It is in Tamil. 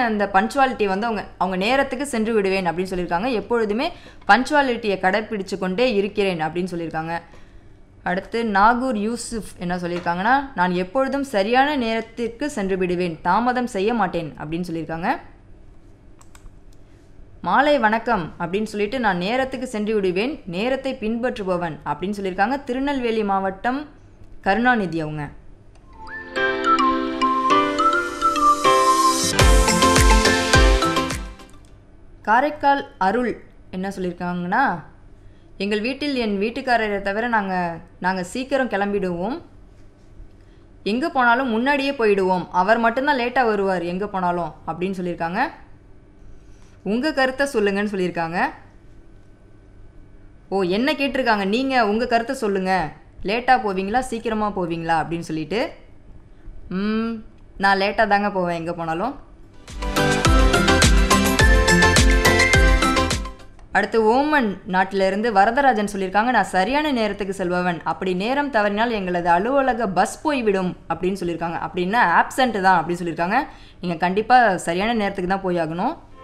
அந்த பஞ்சுவாலிட்டி வந்து அவங்க அவங்க நேரத்துக்கு சென்று விடுவேன் அப்படின்னு சொல்லியிருக்காங்க எப்பொழுதுமே பஞ்சுவாலிட்டியை கடைப்பிடிச்சு கொண்டே இருக்கிறேன் அப்படின்னு சொல்லியிருக்காங்க அடுத்து நாகூர் யூசுப் என்ன சொல்லியிருக்காங்கன்னா நான் எப்பொழுதும் சரியான நேரத்திற்கு சென்று விடுவேன் தாமதம் செய்ய மாட்டேன் அப்படின்னு சொல்லியிருக்காங்க மாலை வணக்கம் அப்படின்னு சொல்லிட்டு நான் நேரத்துக்கு சென்று விடுவேன் நேரத்தை பின்பற்றுபவன் அப்படின்னு சொல்லியிருக்காங்க திருநெல்வேலி மாவட்டம் கருணாநிதி அவங்க காரைக்கால் அருள் என்ன சொல்லியிருக்காங்கன்னா எங்கள் வீட்டில் என் வீட்டுக்காரரை தவிர நாங்கள் நாங்கள் சீக்கிரம் கிளம்பிடுவோம் எங்கே போனாலும் முன்னாடியே போயிடுவோம் அவர் மட்டும்தான் லேட்டாக வருவார் எங்கே போனாலும் அப்படின்னு சொல்லியிருக்காங்க உங்கள் கருத்தை சொல்லுங்கன்னு சொல்லியிருக்காங்க ஓ என்ன கேட்டிருக்காங்க நீங்கள் உங்கள் கருத்தை சொல்லுங்கள் லேட்டாக போவீங்களா சீக்கிரமாக போவீங்களா அப்படின்னு சொல்லிட்டு ம், நான் லேட்டாக தாங்க போவேன் எங்கே போனாலும் அடுத்து ஓமன் நாட்டிலிருந்து வரதராஜன் சொல்லியிருக்காங்க நான் சரியான நேரத்துக்கு செல்பவன் அப்படி நேரம் தவறினால் எங்களது அலுவலக பஸ் போய்விடும் அப்படின்னு சொல்லியிருக்காங்க அப்படின்னா ஆப்சண்ட் தான் அப்படின்னு சொல்லியிருக்காங்க நீங்கள் கண்டிப்பாக சரியான நேரத்துக்கு தான் போய் ஆகணும்